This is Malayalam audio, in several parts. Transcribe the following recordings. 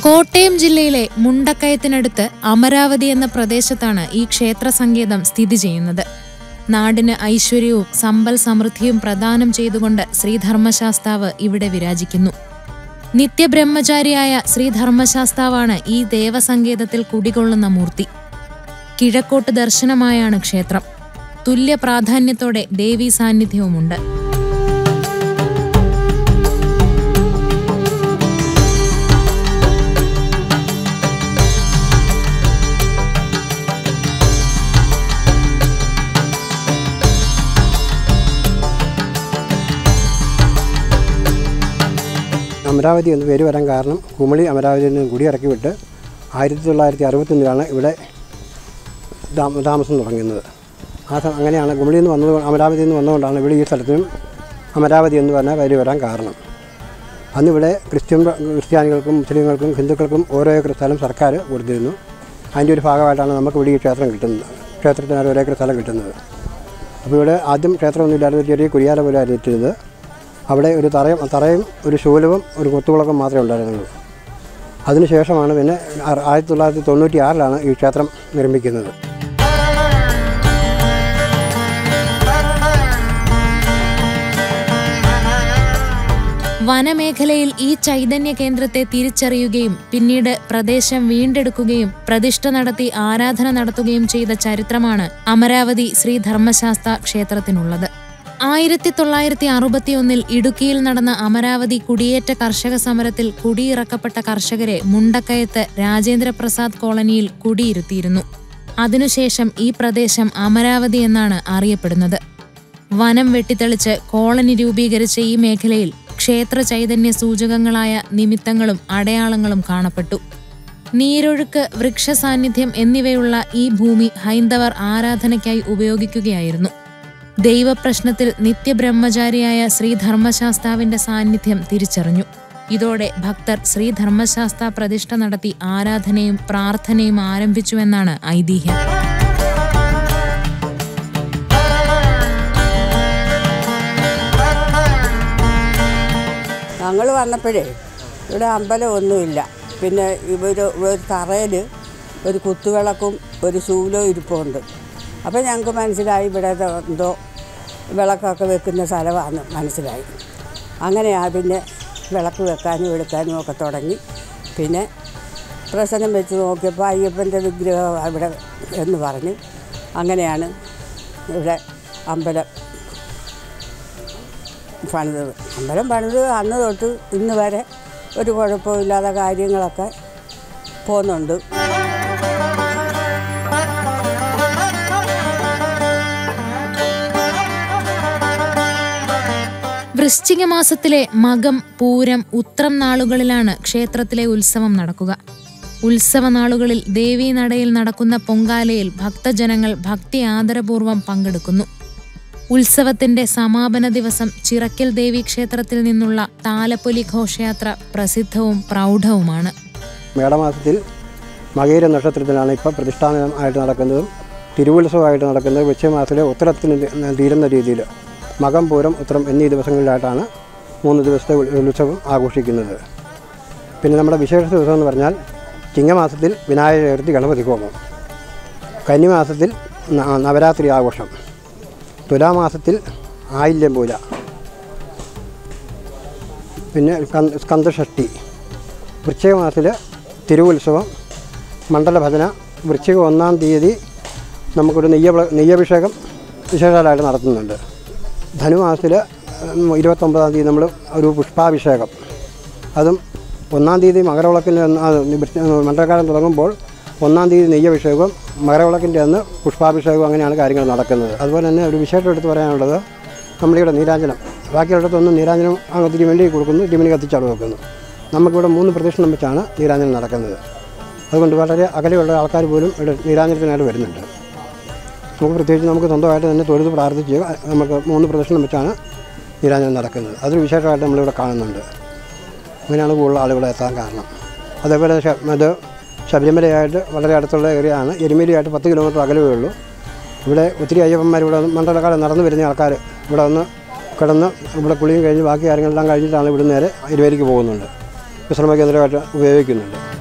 കോട്ടയം ജില്ലയിലെ മുണ്ടക്കയത്തിനടുത്ത് അമരാവതി എന്ന പ്രദേശത്താണ് ഈ ക്ഷേത്ര സങ്കേതം സ്ഥിതി ചെയ്യുന്നത് നാടിന് ഐശ്വര്യവും സമ്പൽ സമൃദ്ധിയും പ്രദാനം ചെയ്തുകൊണ്ട് ശ്രീധർമ്മശാസ്താവ് ഇവിടെ വിരാജിക്കുന്നു നിത്യബ്രഹ്മചാരിയായ ശ്രീധർമ്മശാസ്താവാണ് ഈ ദേവസങ്കേതത്തിൽ കുടികൊള്ളുന്ന മൂർത്തി കിഴക്കോട്ട് ദർശനമായാണ് ക്ഷേത്രം തുല്യ പ്രാധാന്യത്തോടെ ദേവീ സാന്നിധ്യവുമുണ്ട് അമരാവതി എന്ന് പേര് വരാൻ കാരണം കുമളി അമരാവതിയിൽ നിന്ന് കുടിയിറക്കി വിട്ട് ആയിരത്തി തൊള്ളായിരത്തി അറുപത്തൊന്നിലാണ് ഇവിടെ താമ- താമസം തുടങ്ങുന്നത് ആ സ- അങ്ങനെയാണ് കുമളിയിൽ നിന്ന് വന്നത് അമരാവതിയിൽ നിന്ന് വന്നുകൊണ്ടാണ് ഇവിടെ ഈ സ്ഥലത്തിനും അമരാവതി എന്ന് പറഞ്ഞ പേര് വരാൻ കാരണം അന്നിവിടെ ക്രിസ്ത്യൻ ക്രിസ്ത്യാനികൾക്കും മുസ്ലിങ്ങൾക്കും ഹിന്ദുക്കൾക്കും ഓരോ ഏക്കർ സ്ഥലം സർക്കാർ കൊടുത്തിരുന്നു അതിൻ്റെ ഒരു ഭാഗമായിട്ടാണ് നമുക്ക് ഇവിടെ ഈ ക്ഷേത്രം കിട്ടുന്നത് ക്ഷേത്രത്തിനാണ് ഒരു ഏക്കർ സ്ഥലം കിട്ടുന്നത് അപ്പോൾ ഇവിടെ ആദ്യം ക്ഷേത്രമൊന്നും ഇല്ലായിരുന്നു ചെറിയ കുരിയാല പോലെ ആയിരുന്നു ഇട്ടിരുന്നത് അവിടെ ഒരു തറയും തറയും ഒരു ശൂലവും ഒരു കൊത്തുവിളക്കും മാത്രമേ ഉണ്ടായിരുന്നുള്ളൂ അതിനുശേഷമാണ് പിന്നെ ആ- ആയിരത്തി തൊള്ളായിരത്തി തൊണ്ണൂറ്റി ആറിലാണ് ഈ ക്ഷേത്രം നിർമ്മിക്കുന്നത് വനമേഖലയിൽ ഈ ചൈതന്യ കേന്ദ്രത്തെ തിരിച്ചറിയുകയും പിന്നീട് പ്രദേശം വീണ്ടെടുക്കുകയും പ്രതിഷ്ഠ നടത്തി ആരാധന നടത്തുകയും ചെയ്ത ചരിത്രമാണ് അമരാവതി ശ്രീ ധർമ്മശാസ്ത്ര ക്ഷേത്രത്തിനുള്ളത് ആയിരത്തി തൊള്ളായിരത്തി അറുപത്തിയൊന്നിൽ ഇടുക്കിയിൽ നടന്ന അമരാവതി കുടിയേറ്റ കർഷക സമരത്തിൽ കുടിയിറക്കപ്പെട്ട കർഷകരെ മുണ്ടക്കയത്ത് രാജേന്ദ്രപ്രസാദ് കോളനിയിൽ കുടിയിരുത്തിയിരുന്നു അതിനുശേഷം ഈ പ്രദേശം അമരാവതി എന്നാണ് അറിയപ്പെടുന്നത് വനം വെട്ടിത്തെളിച്ച് കോളനി രൂപീകരിച്ച ഈ മേഖലയിൽ ക്ഷേത്ര ചൈതന്യ സൂചകങ്ങളായ നിമിത്തങ്ങളും അടയാളങ്ങളും കാണപ്പെട്ടു നീരൊഴുക്ക് വൃക്ഷസാന്നിധ്യം എന്നിവയുള്ള ഈ ഭൂമി ഹൈന്ദവർ ആരാധനയ്ക്കായി ഉപയോഗിക്കുകയായിരുന്നു ദൈവപ്രശ്നത്തിൽ നിത്യബ്രഹ്മചാരിയായ ശ്രീധർമ്മശാസ്താവിന്റെ സാന്നിധ്യം തിരിച്ചറിഞ്ഞു ഇതോടെ ഭക്തർ ശ്രീധർമ്മശാസ്ത പ്രതിഷ്ഠ നടത്തി ആരാധനയും പ്രാർത്ഥനയും ആരംഭിച്ചുവെന്നാണ് ഐതിഹ്യം ഞങ്ങൾ വന്നപ്പോഴേ ഇവിടെ അമ്പലമൊന്നുമില്ല പിന്നെ ഇവർ ഒരു തറയിൽ ഒരു കുത്തുവിളക്കും ഒരു ശൂലവും ഇരിപ്പുണ്ട് അപ്പോൾ ഞങ്ങൾക്ക് മനസ്സിലായി ഇവിടെ ഇത് എന്തോ വിളക്കൊക്കെ വെക്കുന്ന സ്ഥലമാണെന്ന് മനസ്സിലായി അങ്ങനെയാ പിന്നെ വിളക്ക് വെക്കാനും എടുക്കാനും ഒക്കെ തുടങ്ങി പിന്നെ പ്രശ്നം വെച്ച് നോക്കിയപ്പോൾ അയ്യപ്പൻ്റെ വിഗ്രഹം ഇവിടെ എന്ന് പറഞ്ഞ് അങ്ങനെയാണ് ഇവിടെ അമ്പലം പണിതത് അമ്പലം പണിത് അന്ന് തൊട്ട് ഇന്ന് വരെ ഒരു കുഴപ്പമില്ലാത്ത കാര്യങ്ങളൊക്കെ പോകുന്നുണ്ട് വൃശ്ചിക മാസത്തിലെ മകം പൂരം ഉത്രം നാളുകളിലാണ് ക്ഷേത്രത്തിലെ ഉത്സവം നടക്കുക ഉത്സവ നാളുകളിൽ ദേവീ നടയിൽ നടക്കുന്ന പൊങ്കാലയിൽ ഭക്തജനങ്ങൾ ഭക്തി ആദരപൂർവ്വം പങ്കെടുക്കുന്നു ഉത്സവത്തിന്റെ സമാപന ദിവസം ചിറക്കൽ ദേവി ക്ഷേത്രത്തിൽ നിന്നുള്ള താലപ്പൊലി ഘോഷയാത്ര പ്രസിദ്ധവും പ്രൗഢവുമാണ് മേടമാസത്തിൽ മകീര നക്ഷത്രത്തിലാണ് ഇപ്പോൾ പ്രതിഷ്ഠാനമായിട്ട് നടക്കുന്നതും തിരുവുത്സവമായിട്ട് നടക്കുന്നത് വൃശ്ചികമാസത്തിലെ ഉത്തരത്തിന് തി- തീരുന്ന രീതിയിൽ മകം പൂരം ഉത്തരം എന്നീ ദിവസങ്ങളിലായിട്ടാണ് മൂന്ന് ദിവസത്തെ ഉൽ- ഉത്സവം ആഘോഷിക്കുന്നത് പിന്നെ നമ്മുടെ വിശേഷ ദിവസം എന്ന് പറഞ്ഞാൽ ചിങ്ങമാസത്തിൽ വിനായക ചതുർത്ഥി ഗണപതി ഹോമം കന്നിമാസത്തിൽ ന- നവരാത്രി ആഘോഷം തുലാമാസത്തിൽ ആയില്യം പൂജ പിന്നെ സ്കന്ദ- സ്കന്ദഷഷ്ടി വൃശ്ചിക മാസത്തിൽ തിരുവുത്സവം മണ്ഡലഭജന വൃശ്ചിക ഒന്നാം തീയതി നമുക്കൊരു നെയ്യ നെയ്യഭിഷേകം വിശേഷാലായിട്ട് നടത്തുന്നുണ്ട് ധനുമാസത്തിൽ ഇരുപത്തൊമ്പതാം തീയതി നമ്മൾ ഒരു പുഷ്പാഭിഷേകം അതും ഒന്നാം തീയതി മകരവിളക്കിൻ്റെ അന്ന് ആ വൃശ്ച- മണ്ഡലകാലം തുടങ്ങുമ്പോൾ ഒന്നാം തീയതി നെയ്യഭിഷേകവും മകരവിളക്കിൻ്റെ അന്ന് പുഷ്പാഭിഷേകവും അങ്ങനെയാണ് കാര്യങ്ങൾ നടക്കുന്നത് അതുപോലെ തന്നെ ഒരു വിശേഷം എടുത്ത് പറയാനുള്ളത് നമ്മളിവിടെ നീരാഞ്ജനം ബാക്കിയുള്ളിടത്തൊന്നും നീരാഞ്ജനം അങ്ങ് തിരുമേണ്ടി കൊടുക്കുന്നു തിരുമേനി കത്തിച്ചവിടെ വെക്കുന്നു നമുക്കിവിടെ മൂന്ന് പ്രദക്ഷിണം വെച്ചാണ് നീരാഞ്ജനം നടക്കുന്നത് അതുകൊണ്ട് വളരെ അകലെയുള്ള ആൾക്കാർ പോലും ഇവിടെ നീരാഞ്ജനത്തിനായിട്ട് വരുന്നുണ്ട് നമുക്ക് പ്രത്യേകിച്ച് നമുക്ക് സ്വന്തമായിട്ട് തന്നെ തൊഴുത് പ്രാർത്ഥിച്ച് നമുക്ക് മൂന്ന് പ്രദക്ഷിണം വെച്ചാണ് നീരാഞ്ജനം നടക്കുന്നത് അതൊരു വിശേഷമായിട്ട് നമ്മളിവിടെ കാണുന്നുണ്ട് അങ്ങനെയാണ് കൂടുതൽ ആളുകൾ എത്താൻ കാരണം അതേപോലെ ശ- അത് ശബരിമലയായിട്ട് വളരെ അടുത്തുള്ള ഏരിയ ആണ് എരുമേലിയായിട്ട് പത്ത് കിലോമീറ്റർ അകലമേ ഉള്ളൂ ഇവിടെ ഒത്തിരി അയ്യപ്പന്മാർ ഇവിടെ വന്ന് മണ്ഡലക്കാലം നടന്നു വരുന്ന ആൾക്കാർ ഇവിടെ വന്ന് കിടന്ന് ഇവിടെ കുളിയും കഴിഞ്ഞ് ബാക്കി കാര്യങ്ങളെല്ലാം കഴിഞ്ഞിട്ടാണ് ഇവിടെ നേരെ ഇരുവേലിക്ക് പോകുന്നുണ്ട് വിശ്രമ കേന്ദ്രമായിട്ട് ഉപയോഗിക്കുന്നുണ്ട്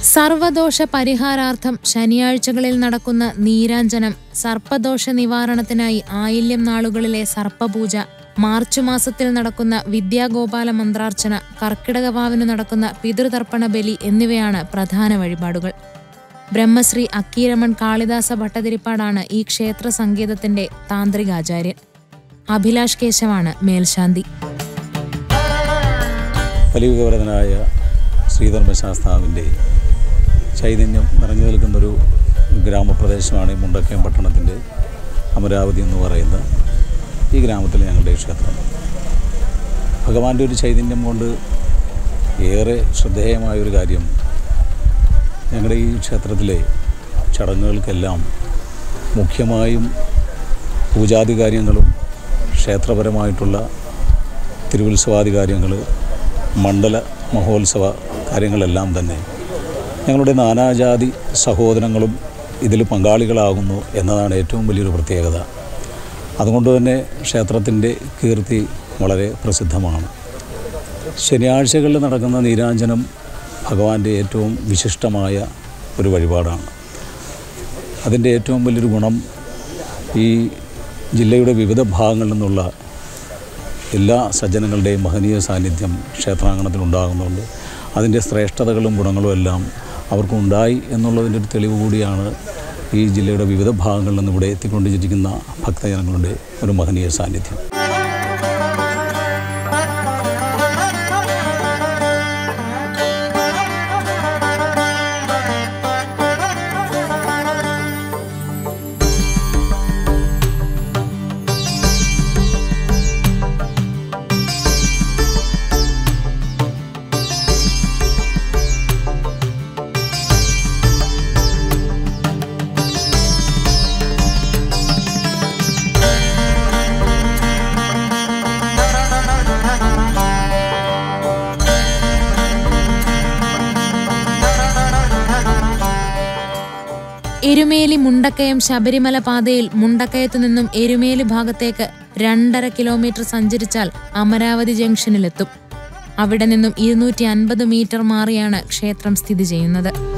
സർവദോഷ പരിഹാരാർത്ഥം ശനിയാഴ്ചകളിൽ നടക്കുന്ന നീരാഞ്ജനം സർപ്പദോഷ നിവാരണത്തിനായി ആയില്യം നാളുകളിലെ സർപ്പപൂജ മാർച്ച് മാസത്തിൽ നടക്കുന്ന വിദ്യാഗോപാല മന്ത്രാർച്ചന കർക്കിടകവാവിന് നടക്കുന്ന പിതൃതർപ്പണ ബലി എന്നിവയാണ് പ്രധാന വഴിപാടുകൾ ബ്രഹ്മശ്രീ അക്കീരമൺ കാളിദാസ ഭട്ടതിരിപ്പാടാണ് ഈ ക്ഷേത്ര സംഗീതത്തിന്റെ താന്ത്രികാചാര്യൻ അഭിലാഷ് കേശവാണ് മേൽശാന്തി ഫലീകവരതനായ ശ്രീധർമ്മശാസ്താവിൻ്റെ ചൈതന്യം നിറഞ്ഞു നിൽക്കുന്നൊരു ഗ്രാമപ്രദേശമാണ് ഈ മുണ്ടക്കയം പട്ടണത്തിൻ്റെ അമരാവതി എന്ന് പറയുന്ന ഈ ഗ്രാമത്തിലെ ഞങ്ങളുടെ ഈ ക്ഷേത്രം ഭഗവാന്റെ ഒരു ചൈതന്യം കൊണ്ട് ഏറെ ശ്രദ്ധേയമായൊരു കാര്യം ഞങ്ങളുടെ ഈ ക്ഷേത്രത്തിലെ ചടങ്ങുകൾക്കെല്ലാം മുഖ്യമായും പൂജാതി കാര്യങ്ങളും ക്ഷേത്രപരമായിട്ടുള്ള തിരുവുത്സവാദി കാര്യങ്ങൾ മണ്ഡല മഹോത്സവ കാര്യങ്ങളെല്ലാം തന്നെ ഞങ്ങളുടെ നാനാജാതി സഹോദരങ്ങളും ഇതിൽ പങ്കാളികളാകുന്നു എന്നതാണ് ഏറ്റവും വലിയൊരു പ്രത്യേകത അതുകൊണ്ട് തന്നെ ക്ഷേത്രത്തിൻ്റെ കീർത്തി വളരെ പ്രസിദ്ധമാണ് ശനിയാഴ്ചകളിൽ നടക്കുന്ന നീരാഞ്ജനം ഭഗവാന്റെ ഏറ്റവും വിശിഷ്ടമായ ഒരു വഴിപാടാണ് അതിൻ്റെ ഏറ്റവും വലിയൊരു ഗുണം ഈ ജില്ലയുടെ വിവിധ ഭാഗങ്ങളിൽ നിന്നുള്ള എല്ലാ സജ്ജനങ്ങളുടെയും മഹനീയ സാന്നിധ്യം ക്ഷേത്രാങ്കണത്തിൽ ഉണ്ടാകുന്നുണ്ട് അതിൻ്റെ ശ്രേഷ്ഠതകളും ഗുണങ്ങളും എല്ലാം അവർക്കുണ്ടായി എന്നുള്ളതിൻ്റെ ഒരു തെളിവ് കൂടിയാണ് ഈ ജില്ലയുടെ വിവിധ ഭാഗങ്ങളിൽ നിന്ന് ഇവിടെ എത്തിക്കൊണ്ടിരിക്കുന്ന ഭക്തജനങ്ങളുടെ ഒരു മഹനീയ സാന്നിധ്യം എരുമേലി മുണ്ടക്കയം ശബരിമല പാതയിൽ മുണ്ടക്കയത്തു നിന്നും എരുമേലി ഭാഗത്തേക്ക് രണ്ടര കിലോമീറ്റർ സഞ്ചരിച്ചാൽ അമരാവതി ജംഗ്ഷനിലെത്തും അവിടെ നിന്നും ഇരുന്നൂറ്റി അൻപത് മീറ്റർ മാറിയാണ് ക്ഷേത്രം സ്ഥിതി ചെയ്യുന്നത്